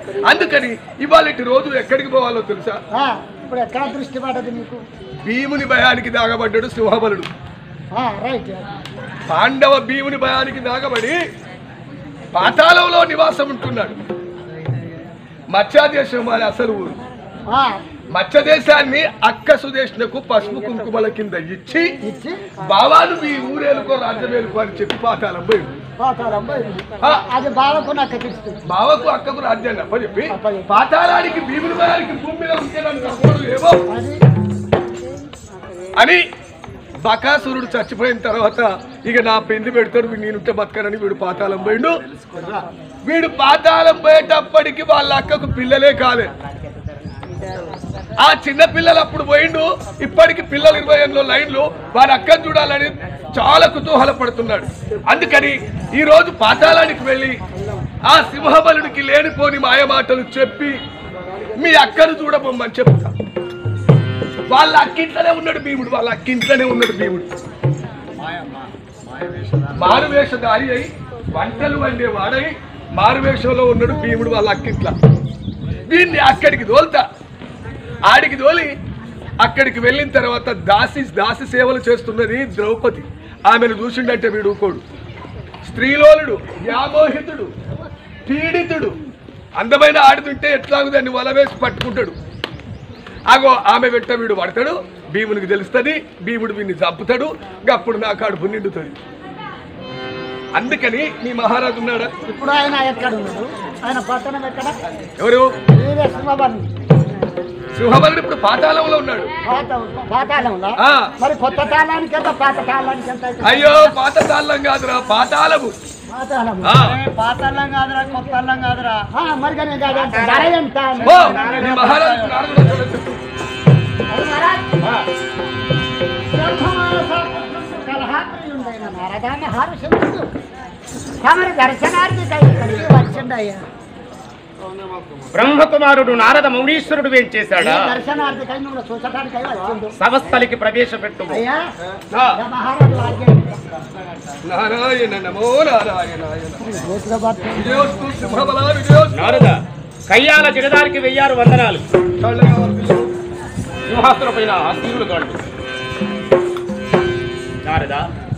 అందుకని ఇవాళ రోజు ఎక్కడికి పోవాలో తెలుసా ఆ, ఇప్పుడు ఎక్కడ దృష్టి పడదు నీకు భీముని భయానికి దాగబడ్డాడు సింహబలుడు ఆ, రైట్ పాండవ భీముని భయానికి దాగబడి పాతాళంలో నివాసం ఉంటున్నాడు మత్స్యాదేశం వారి అసలు ఊరు ఆ, మత్స్యదేశాన్ని అక్క సుదేష్ణకు పసుపు కుంకుమల కింద ఇచ్చి ఇచ్చి బావాను మీ ఊరేలుకో రాజ్యమేలుకో అని చెప్పి పాతాళం పోయింది పోతారం పోయింది. ఆ. అది బావకు నాకు తెలుస్తుంది బావకు అక్కకు రాజ్యాన్ని అప్పచెప్పి అప్పచెప్పి. పాతాళానికి భీముని భయానికి భూమి మీద ఉంచేదానికి అప్పుడు ఏమో అది అని బకాసురుడు చచ్చిపోయిన తర్వాత ఇక నా పెళ్లి పెడతాడు వీడు నేనుంటే బతకనని వీడు పాతాళం పోయిండు వీడు పాతాళం పోయేటప్పటికి వాళ్ళ అక్కకు పిల్లలే కాలే ఆ చిన్న పిల్లలు అప్పుడు పోయిండు ఇప్పటికి పిల్లలు ఇరవై ఎనిమిది లైన్లు వారి అక్కను చూడాలని చాలా కుతూహల పడుతున్నాడు అందుకని ఈ రోజు పాతాళానికి వెళ్ళి ఆ సింహబలుడికి లేనిపోని మాయమాటలు చెప్పి మీ అక్కను చూడబొమ్మని చెప్తా వాళ్ళ అక్కింట్లోనే ఉన్నాడు భీముడు వాళ్ళ అక్కింట్లోనే ఉన్నాడు భీముడు మారువేషధారి అయి వంటలు వండే వాడై మారువేషంలో ఉన్నాడు భీముడు వాళ్ళ అక్కింట్ల వీడిని అక్కడికి తోలుతా ఆడికి తోలి అక్కడికి వెళ్ళిన తర్వాత దాసి దాసి సేవలు చేస్తున్నది ద్రౌపది ఆమెను చూసిండంటే వీడు ఊకోడు స్త్రీలోలుడు వ్యామోహితుడు పీడితుడు అందమైన ఆడుతుంటే ఎట్లాగో దాన్ని వలవేసి పట్టుకుంటాడు అగో ఆమె వెంట వీడు పడతాడు భీమునికి తెలుస్తుంది భీముడు వీడిని చంపుతాడు ఇంక అప్పుడు నా కడుపు నిండుతుంది అందుకని మీ మహారాజు ఉన్నాడా ఇప్పుడు ఆయన ఎక్కడ ఉన్నాడు ఆయన పట్టణం ఎక్కడ ఎవరు వీరే సింహబలి సింహబలుడు ఇప్పుడు పాతాళంలో ఉన్నాడు పాత పాతాళంలో ఆ. మరి కొత్త తాళానికి ఎంత పాత తాళానికి ఎంత అయితే? అయ్యో పాత తాళం కాదురా పాతాళము పాతాళం ఆ. పాతల్లం కాదురా కొత్త అల్లం కాదురా ఆ, మరి కానీ ఇంకా అది ఎంత? ధర ఎంత అని. ఓ మీ మహారాజు నారదుడు వచ్చాడని చెప్పు. అది మహారాజ్, ఆ, బ్రహ్మమానస కలహాత్రియుండైన నారదా మహారుషుడు తమరి దర్శనార్థికై ఇక్కడికి వచ్చిండయ్యా బ్రహ్మకుమారుడు నారద మౌనీశ్వరుడు ఏం చేశాడా ఈ దర్శనార్థికై నువ్వు చూసటానికై వచ్చిండు సవస్థలికి ప్రవేశపెట్టు అయ్యా ఆ, ఇలా మహారాజు ఆజ్ఞ నారాయణ నమో నారాయణాయ గోత్ర భర్త విజయోస్తు సింహబల విజయోస్తు నారద కయ్యాల జగదానికి వెయ్యారు వందనాలు చల్లగా వర్ధిల్లు. సింహాసనం పైన ఆశీనులు కాండి నారద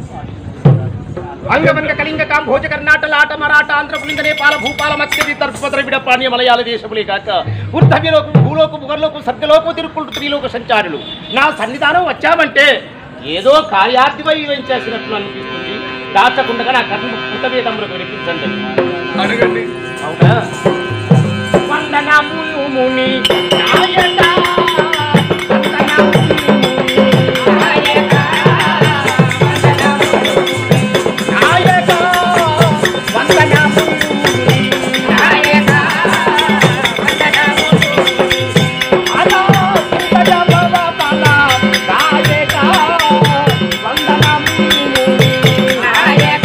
అంగమంగ కళింగ కాంభోజ కర్ణాటక ఆట మరాఠ ఆంధ్ర పులింగ నేపాల భూపాల మత్స్యది తర్పత్ర విడ పాణ్య మలయాళ దేశములే కాక వృద్ధవ్యలోకు భూలోకు భుగర్లోకు సర్గలోకు తిరుక్కుంటూ త్రిలోక సంచారులు నా సన్నిధానం వచ్చామంటే ఏదో కార్యార్థివై చేసినట్లు అనిపిస్తుంది దాచకుండా నా కర్మ పుట్టవేదములకు వినిపించండి అడగండి అవునా వందనములు ముని నాయక వందనములు ముని నాయక నాయక వందనములు ముని నాయక అలా సుందర భవ బల నాయక వందనములు ముని నాయక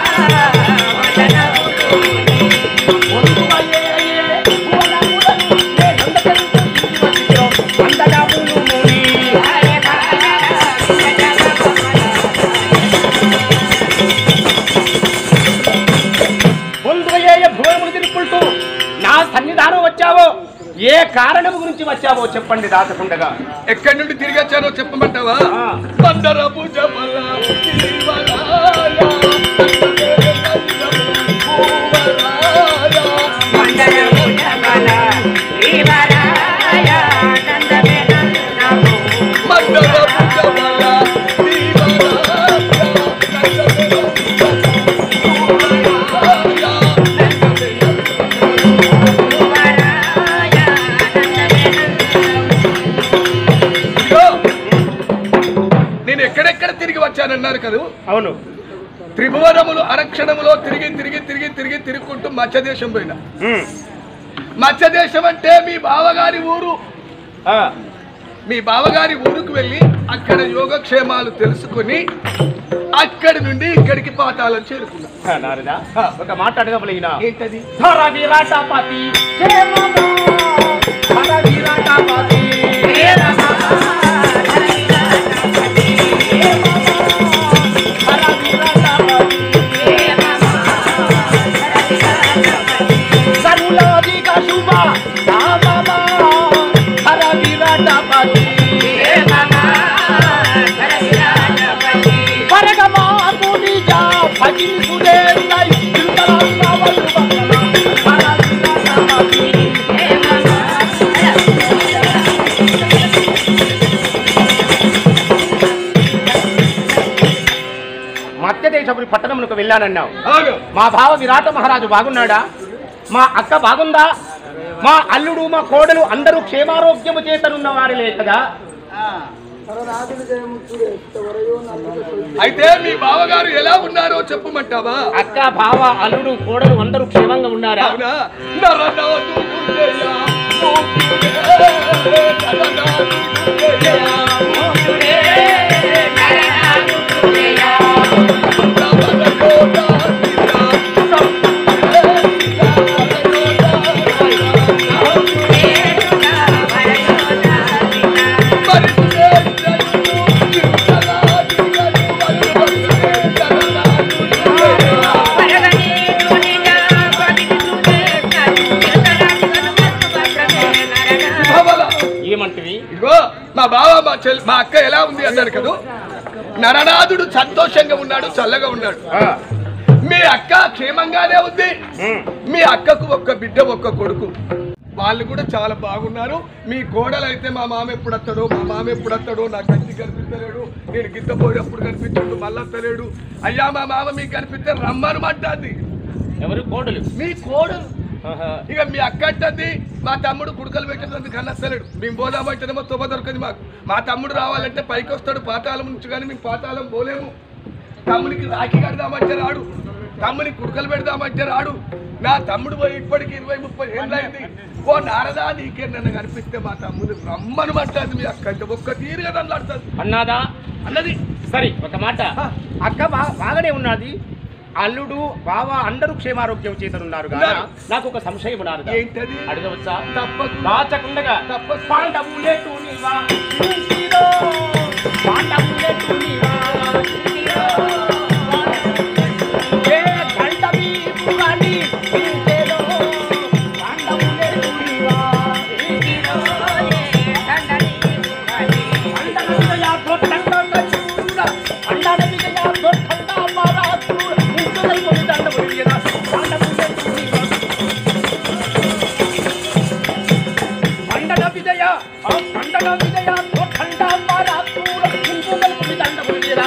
నా సన్నిధానం వచ్చావో ఏ కారణం గురించి వచ్చావో చెప్పండి దాచకుండగా ఎక్కడి నుండి తిరిగి వచ్చానో చెప్పమంటావా ఆ. బందరపు జమల తిరువరాయ, భూవరాయ. మందరపు జమల ఇదిగో, నేను ఎక్కడెక్కడ తిరిగి వచ్చానన్నారు కదా అవును త్రిభువనములు అరక్షణములో తిరిగి తిరిగి తిరిగి తిరిగి తిరుగుకుంటూ మత్స్యదేశం పోయినా ఉమ్. మత్స్యదేశం అంటే మీ బావగారి ఊరు ఆ, మీ బావగారి ఊరుకు వెళ్ళి అక్కడ యోగక్షేమాలు తెలుసుకుని అక్కడి నుండి ఇక్కడికి పాతాళం చేరుకున్నా ఆ, నారదా ఒక మాట అడగబలిగినా ఏంటది ధర విరాటపతి క్షేమమా. ధర విరాటపతి క్షేమమా. ధర విరాటపతి క్షేమమా. సరులాధిక శుభ అయోధ్యకు వెళ్ళానన్నావు అవును మా బావ విరాట మహారాజు బాగున్నాడా మా అక్క బాగుందా మా అల్లుడు మా కోడలు అందరూ క్షేమారోగ్యము చేతనున్న వారిలే కదా అయితే మీ బావగారు ఎలా ఉన్నారో చెప్పమంటావా అక్క బావ అల్లుడు కోడలు అందరూ క్షేమంగా ఉన్నారా అవునా నరనాథు గుండెయా, మోకుడే, నరనాథు గుండెయా, రమణయోధ సీతా, ఏమంటివి ఇదిగో మా బావ మా చెల్లి మా అక్క ఎలా ఉంది అన్నారు కదా నరనాథుడు సంతోషంగా ఉన్నాడు చల్లగా ఉన్నాడు ఆ, మీ అక్క క్షేమంగానే ఉంది ఉమ్, మీ అక్కకు ఒక్క బిడ్డ ఒక్క కొడుకు వాళ్ళు కూడా చాలా బాగున్నారు మీ కోడలు అయితే మా మామ ఎప్పుడు వస్తాడో మా మామ ఎప్పుడు వస్తాడో నాకు కంటి కనిపించలేడు నేను గిద్ద పోయినప్పుడు కనిపించడు మళ్ళీ వస్తలేడు అయ్యా మా మామ మీకు కనిపిస్తే రమ్మనమంటుంది ఎవరు కోడలు మీ కోడలు ఆహా, ఇక మీ అక్క అంటుంది మా తమ్ముడు కుడుకలు పెట్టేందుకు కన్నస్తలేడు మేము పోదామంటేనేమో తొమ్మ దొరకదు మాకు మా తమ్ముడు రావాలంటే పైకి వస్తాడు పాతాళం నుంచి కానీ మేము పాతాళం పోలేము తమ్మునికి రాఖీ కడదామంటే రాడు తమ్మునికి కుడుకలు పెడదామంటే రాడు నా తమ్ముడు పోయి ఇప్పటికి ఇరవై ముప్పై ఏళ్ళు అయింది ఓ నారదా నీకే నన్ను కనిపిస్తే మా తమ్ముడు రమ్మను అంటుంది మీ అక్క అంటే ఒక్క తీరుగా నన్ను ఆడుతుంది అన్నాదా అన్నది సరే ఒక మాట ఆ. అక్క బా- బాగానే ఉన్నది అల్లుడు బావ అందరూ క్షేమారోగ్యం చేతనున్నారు కదా ఉన్నారు. నాకు ఒక సంశయం ఉన్నారు ఏంటది అడగవచ్చా తప్పదు దాచకుండగా తప్పదు. పాండవులే తూనివా, ఇంటిలో. పాండవులే తూనివా, ఇంటిలో. ఏ గంట వీపు గాని ఇంటిలో. పాండవులే తూనివా, ఇంటిలో. అండన విజయ దొట్టండ చూడ, అండన విజయ దొట్టండ మారా చూడ, ఇంటిలో కొని దండ ఒడియన, పాండవులే తూనివా. పండగ విజయ ఆ పండగ విజయ ఖండ మారా తూర కుంకుమల్ కుడి దండ బుడిరా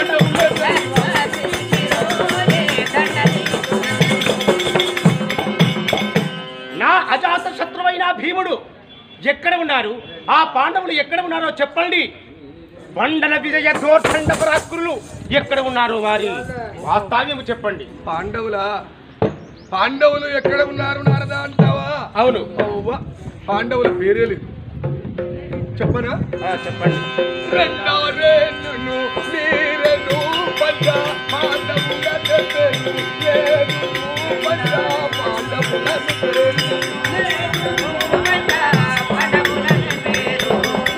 నా అజాత శత్రువైన భీముడు ఎక్కడ ఉన్నారు ఆ పాండవులు ఎక్కడ ఉన్నారో చెప్పండి పండల విజయ దోర్ఖండ పరాకులు ఎక్కడ ఉన్నారు వారి వాస్తవ్యము చెప్పండి పాండవుల పాండవులు ఎక్కడ ఉన్నారు నారదా అంటావా అవును అవ్వ, పాండవుల పేరే లేదు చెప్పనా ఆ, చెప్పండి రెండారేనును నీరెను పంచ పాండవుల తెసెను ఏనును పంచ పాండవుల తెసెను ఏనును పంచ పాండవుల తెసెను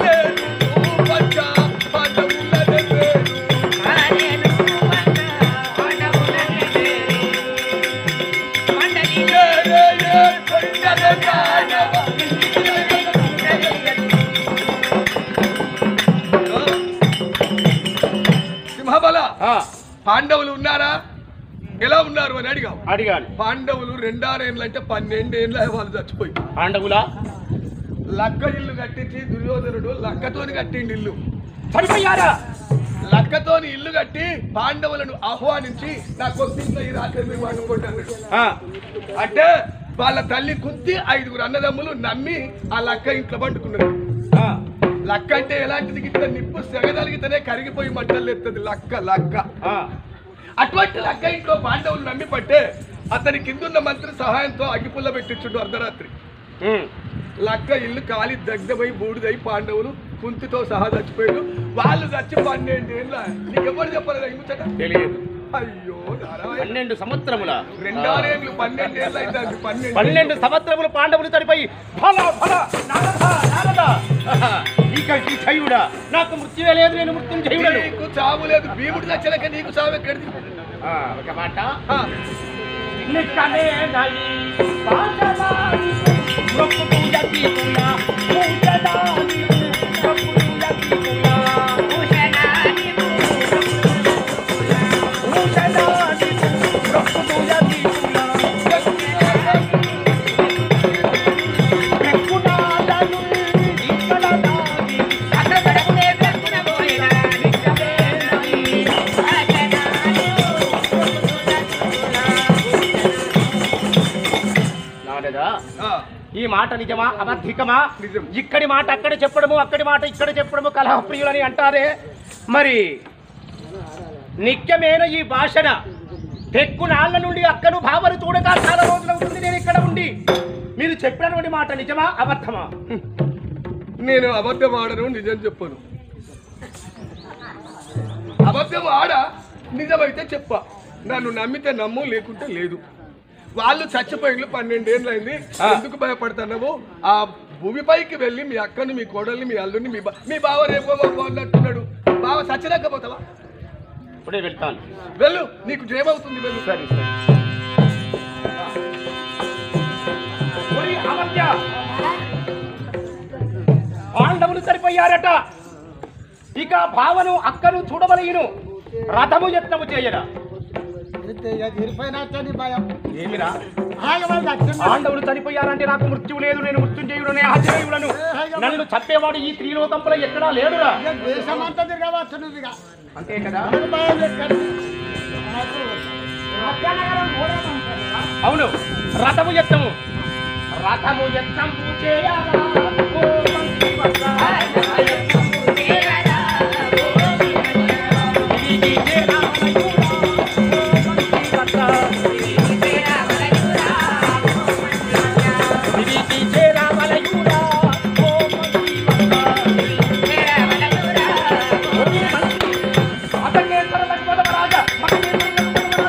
ఏ ఏ ఏ కొండల కానవ సింహబల ఆ, పాండవులు ఉన్నారా ఎలా ఉన్నారు అని అడిగాం అడిగాను పాండవులు రెండారేళ్ళు అంటే పన్నెండేళ్ళ వాళ్ళు చచ్చిపోయి పాండవులా లక్క ఇల్లు కట్టించి దుర్యోధనుడు లక్కతోని కట్టిండి ఇల్లు చనిపోయారా లక్కతోని ఇల్లు కట్టి పాండవులను ఆహ్వానించి నా కొద్దింట్లో ఈ రాత్రి మీరు వండుకుంటాను ఆ, అంటే వాళ్ళ తల్లి కుత్తి ఐదుగురు అన్నదమ్ములు నమ్మి ఆ లక్క ఇంట్లో పండుకున్నారు ఆ, లక్క అంటే ఎలాంటిది ఇట్లా నిప్పు సెగదలిగితేనే కరిగిపోయి మంటలు ఎత్తది లక్క లక్క ఆ, అటువంటి లక్క ఇంట్లో పాండవులు నమ్మి పట్టే అతని కిందున్న మంత్రి సహాయంతో అగ్గిపుల్ల పెట్టించుండు అర్ధరాత్రి ఉమ్, లక్క ఇల్లు కాలి దగ్ధమై బూడిదై పాండవులు కుంతితో సహా చచ్చిపోయాడు వాళ్ళు చచ్చి పన్నెండేళ్ళ నీకెవరు చెప్పలేదు ఈ ముచ్చట తెలియదు అయ్యో నారాయణ పన్నెండు సంవత్సరముల రెండారేళ్ళు పన్నెండేళ్ళు అయితే పన్నెండు పన్నెండు సంవత్సరములు పాండవులు చనిపోయి ఫల ఫల నారద నారద ఆహా, ఇక ఈ చయుడా నాకు మృత్యువే లేదు నేను మృత్యుం చేయుడను నీకు చావు లేదు భీముడు చచ్చలక నీకు చావు ఎక్కడిది ఆ, ఒక మాట ఆ, నిక్కనే నలి పాటలాడి మొక్కు పూజ తీసుకున్నా పూజలాడి మొక్కు పూజ తీసుకున్నా పూజలాడి మొక్కు పూజ తీసుకున్నా ఎక్కునాలను ఇక్కడ దాగి అక్కడ ఆ, ఈ మాట నిజమా అబద్ధికమా నిజం. ఇక్కడి మాట అక్కడ చెప్పడము అక్కడి మాట ఇక్కడ చెప్పడము కలహప్రియులని అంటారే మరి నిత్యమైన ఈ భాషణ పెక్కు నాళ్ళ నుండి అక్కను భావన చూడక చాలా రోజులవుతుంది నేను ఇక్కడ ఉండి మీరు చెప్పినటువంటి మాట నిజమా అబద్ధమా నేను అబద్ధం ఆడను నిజం చెప్పను అబద్ధం ఆడ నిజమైతే చెప్ప నన్ను నమ్మితే నమ్ము లేకుంటే లేదు వాళ్ళు చచ్చిపోయిన పన్నెండేళ్ళు అయింది ఆ. ఎందుకు భయపడుతున్నావు ఆ భూమిపైకి వెళ్ళి మీ అక్కని మీ కోడల్ని మీ అల్లుని మీ బా మీ బావ రేపో మాపో అన్నట్టున్నాడు బావ చచ్చిరాకపోతావా ఇప్పుడే వెళ్తాను వెళ్ళు నీకు జయమవుతుంది వెళ్ళు సరే సరే ఒరి అమర్య పాండవులు సరిపోయారట ఇక భావను అక్కను చూడవలయును రథము యత్నము చేయరా తీరిపోయినట్టని భయం ఏమిరా ఆగమని వచ్చిండు పాండవులు చనిపోయారంటే నాకు మృత్యువు లేదు నేను మృత్యుంజయుడనే ఆశ్చర్యులను నన్ను చంపేవాడు ఈ త్రిలోకంపల ఎక్కడా లేడురా ఇక దేశమంతా తిరగవచ్చు నువ్వు ఇక అంతే కదా మనకు భయం ఎక్కడి మనకు మధ్యాహ్నగరం మూడేమంటారు కదా? అవును రథము యత్నము రథము యత్నం చేయరా ఓ మంత్రి వత్స. ఇది చేరా మయూరా, ఓ మంత్రి వత్స. ఇది చేరా మలయూరా, ఓ మంత్రి వత్స. ఓ మంత్రి. అతన్నేశ్వర లక్ష్మణరాజ, మహేశ్వర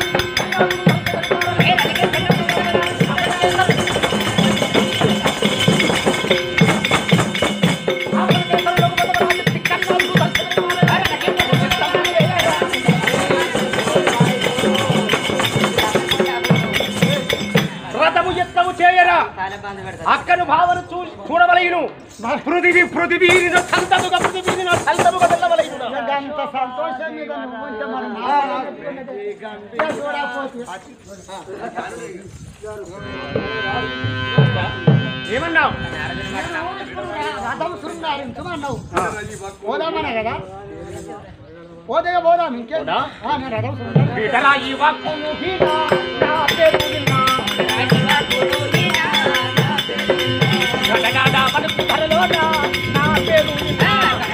రథము ఎత్తము చేయరా అక్కను భావన చూ చూడవలయును పృథివీ పృథివీరిన సంతముగా పృథివీరిన సంతముగా వెళ్ళవలయును ఇక అంత సంతోషం మీద నువ్వు ఉంటే మరి నాకు ఉన్నది. ఇక చూడకపోతే. ఏమన్నావు రథం శృంగారించమన్నావు పోదామనే కదా పోతే పోదాం ఇంకే పోదా? నేను రథం శృంగారం విడలా ఈ వాక్కును హీనా, నా పేరు విన్నా. గడగడ పలుకు ధరలోన, నా పేరు విన్నా.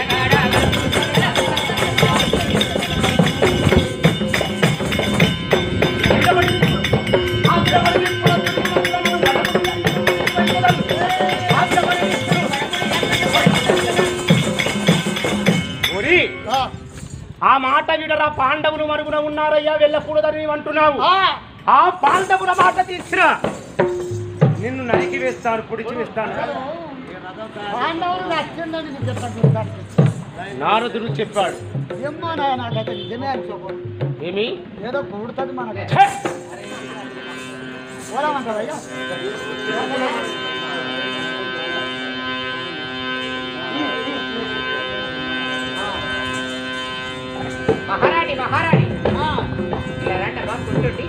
ఒరి, ఆ, ఆ మాట విడరా పాండవులు మరుగున ఉన్నారయ్యా వెళ్ళకూడదని నీవు అంటున్నావు ఆ, ఆ పాండవుల మాట తీసిన నిన్ను నరికి వేస్తాను పొడిచి వేస్తాను పాండవులు నచ్చిందని నీకు చెప్పండి నారదుడు చెప్పాడు ఏమో నాయన నాకైతే నిజమే అనుకోకూడదు ఏమి ఏదో పుడుతుంది మనకి ఛే! పోదామంటారు అయ్యా మహారాణి మహారాణి ఆ, ఇలా రండమ్మా కూర్చోండి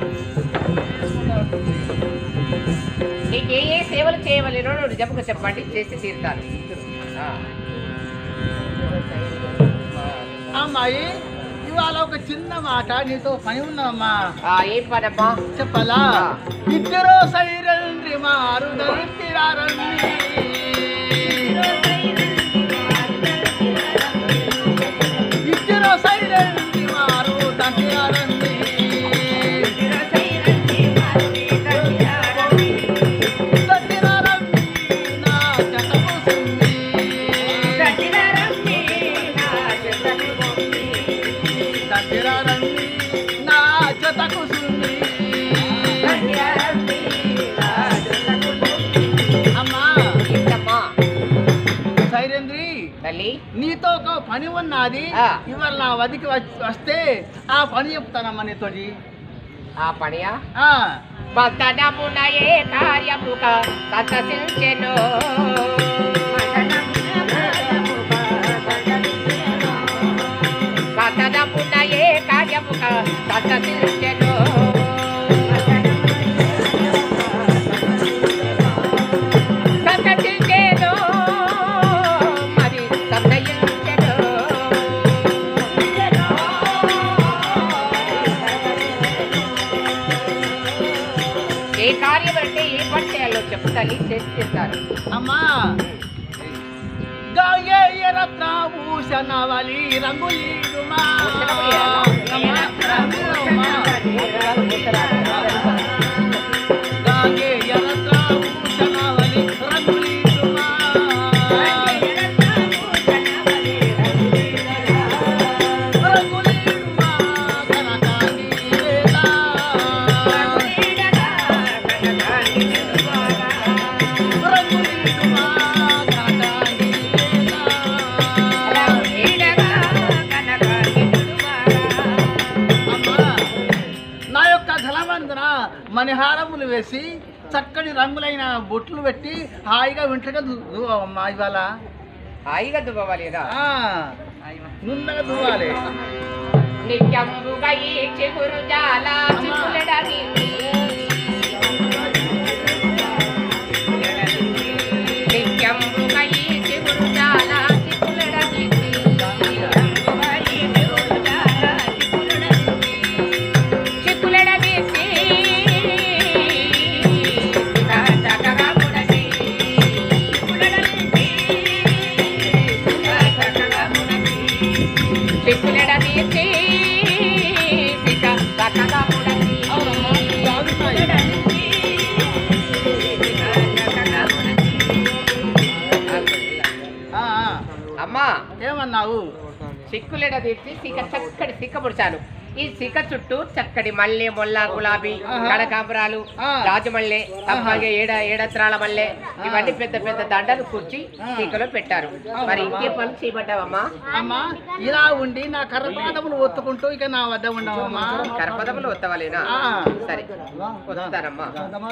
నీకు ఏ ఏ సేవలు చేయవలేనో నిజముగా చెప్పండి చేసి తీరుతాను ఆ. అమ్మాయి ఇవాళ ఒక చిన్న మాట నీతో పని ఉందమ్మా ఆ, ఏం పనమ్మా చెప్పలా ఇద్దరు సైరంద్రి మారు దరిద్రారండి ఇద్దరు సైరంద్రి మారు దంతిరారండి దంతిరారండి నా జటకు సుంది దంతిరారండి నా జటకు సుంది అమ్మా ఏంటమ్మా సైరేంద్రి తల్లి నీతో ఒక పని ఉన్నది ఆ. ఇవాళ నా వదికి వచ్చి- వస్తే ఆ పని చెప్తానమ్మా నీతోటి ఆ పనియా ఆ, పతనమున ఏ కార్యముక సంతసించెను పతనమున ఏ కార్యముక సంతసించెను సంతసించెను మరి సంతయించెను ఏ కార్యం అంటే ఏ పని చేయాలో చెప్పు తల్లి చేసి తీరుతారు అమ్మా గాయే రత్నాభూషణవలి రంగులీడుమా గాయే రత్నాభూషణవలి రంగులీడుమా రంగులీడుమా కనకాని వేళ రంగులీడుమా కనకాని వేళ అమ్మా, నా యొక్క ధనవందన మణిహారములు వేసి చక్కటి రంగులైన బొట్లు పెట్టి హాయిగా వెంట్రుగా అమ్మా ఇవాళ హాయిగా దువ్వాలి కదా ఆ, నున్నగా దువ్వాలి నిత్యంబుగా ఈ చిగురు జాల చిగులెడని నిత్యంబుగా ఈ చిగురు జాల చిగులెడని నిత్యంబుగా ఈ చిగురు జాల చిగులెడని చిగులెడవేసి చక్కగా ముడసి చిగులెడవేసి చక్కగా ముడసి చెక్కులెడ తీసి సిక చక్కగా ముడసి ఆ, ఆ. అమ్మా ఏమన్నావు సిక్కులెడ తీసి సిక చక్కటి సిక్క పుడిచాను ఈ సిక చుట్టూ చక్కటి మల్లె మొల్ల గులాబీ ఆహా. కనకాంబరాలు ఆ. రాజమల్లె తప్పగే ఏడ ఏడత్రాల మల్లె ఇవన్నీ పెద్ద పెద్ద దండలు కూర్చి ఆ. సీకలో పెట్టారు మరి ఇంకే పనులు చేయబడ్డావమ్మా అమ్మా ఇలా ఉండి నా కర్రపాదములు ఒత్తుకుంటూ ఇక నా వద్ద ఉండవమ్మా కరపదములు వత్తవాలేనా ఆ. సరే వస్తానమ్మా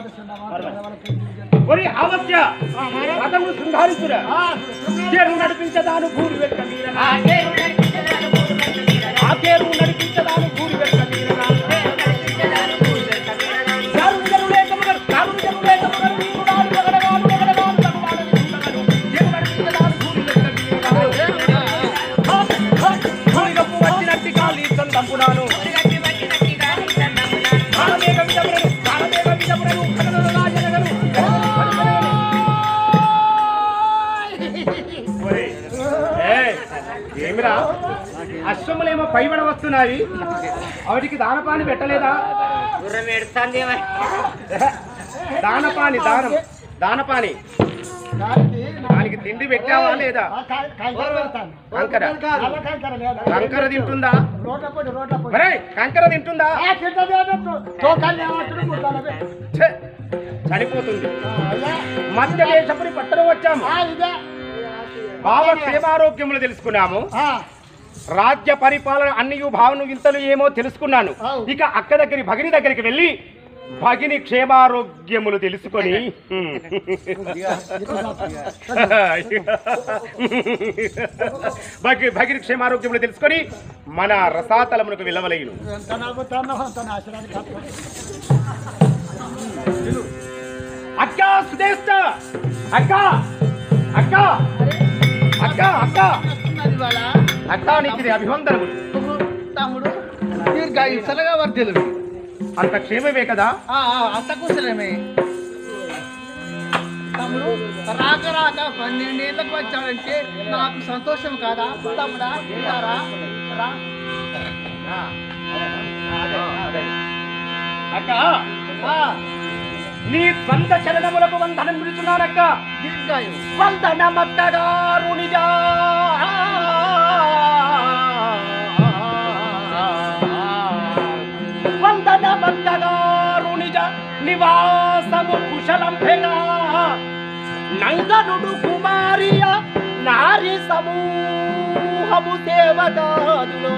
ఒరి అవశ్య రథము శృంగారించురా తేరు నడిపించదాను భూరి వెక్క మీరనా ఆ దేవుడు నడిపించదాను మూడు గంటల మీదనా. ఆ తేరు నడిపించదాను భూరి వెక్క మీరనా దేవుడు నడిపించదాను మూడు గంటల మీదనా. చారు జరు లేకముగరు చారు జరు లేకముగరు నీకు నాడు ఎగడగాను ఎగడగాను తగువాడని చూడగను తేరు నడిపించదాను భూరి వెక్క మీరనా భూరిగప్పు వచ్చినట్టి కాలి సందంపునాను గట్టి పట్టినట్టిగా నీ దండములను. కాలమేఘ విజములను కాలమేఘ విజములను కనలను రాజనగను ఒరేయ్, ఏయ్, ఏమిరా అశ్వములేమో పైబడ వస్తున్నాయి వాటికి దానపాని పెట్టలేదా గుర్రం ఏడుస్తాంది ఏమై? దానపాని దానం దానపాని దానికి తిండి పెట్టావా లేదా కంకర కంకర తింటుందా మరే కంకర తింటుందా ఛే, చనిపోతుంది మధ్య దేశపురి పట్టణం వచ్చాము భావ క్షేమారోగ్యములు తెలుసుకున్నాము రాజ్య పరిపాలన అన్ని భావన వింతలు ఏమో తెలుసుకున్నాను ఇక అక్క దగ్గరి భగిని దగ్గరికి వెళ్ళి భగిని క్షేమారోగ్యములు తెలుసుకొని భగి భగిని క్షేమారోగ్యములు తెలుసుకొని మన రసాతలమునకు వెళ్ళవలేను అక్క సుదేష్ట అక్క అక్క అక్క అక్క వస్తున్నది ఇవాళ అక్క నీకు ఇది అభివందనములు తమ్ముడు దీర్ఘాయుసలుగా వర్ధిల్లు అంత క్షేమమే కదా ఆ, ఆ, అంత కుశలమే తమ్ముడు రాక రాక పన్నెండేళ్ళకు వచ్చాడంటే నాకు సంతోషం కాదా తమ్ముడా ఉంటారా రా అక్క ఆ, నీ స్వంత చరణములకు వందనం విడుచున్నానక్క దీర్ఘాయు వందనమక్కగారు నిజా వందనమక్కగారు నిజ నివాసము కుశలంభెగా నందనుడు కుమారియ నారి సమూహము దేవదాదులో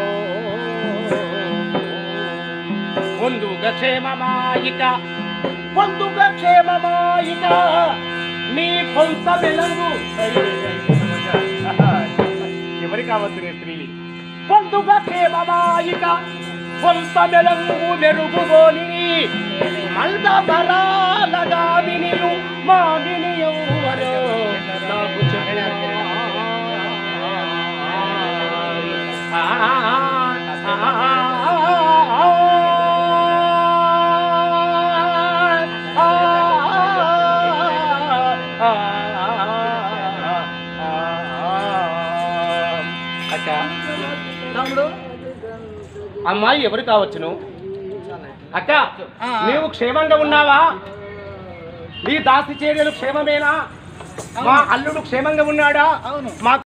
పొందుగ క్షేమమాయిక పొందుగ క్షేమమాయిక నీ పొంత వెలంగు ఎవరి కావచ్చు రే స్త్రీ పొందుగ క్షేమమాయిక పొంత మెలంగు మెరుగుగోని మల్ద బరాలగామినియు మానినియు వరో నాకు చెప్పుమా తమ్ముడు అమ్మాయి ఎవరు కావచ్చును అక్క ఆ. నీవు క్షేమంగా ఉన్నావా నీ దాసి చర్యలు క్షేమమేనా మా అల్లుడు క్షేమంగా ఉన్నాడా అవును మా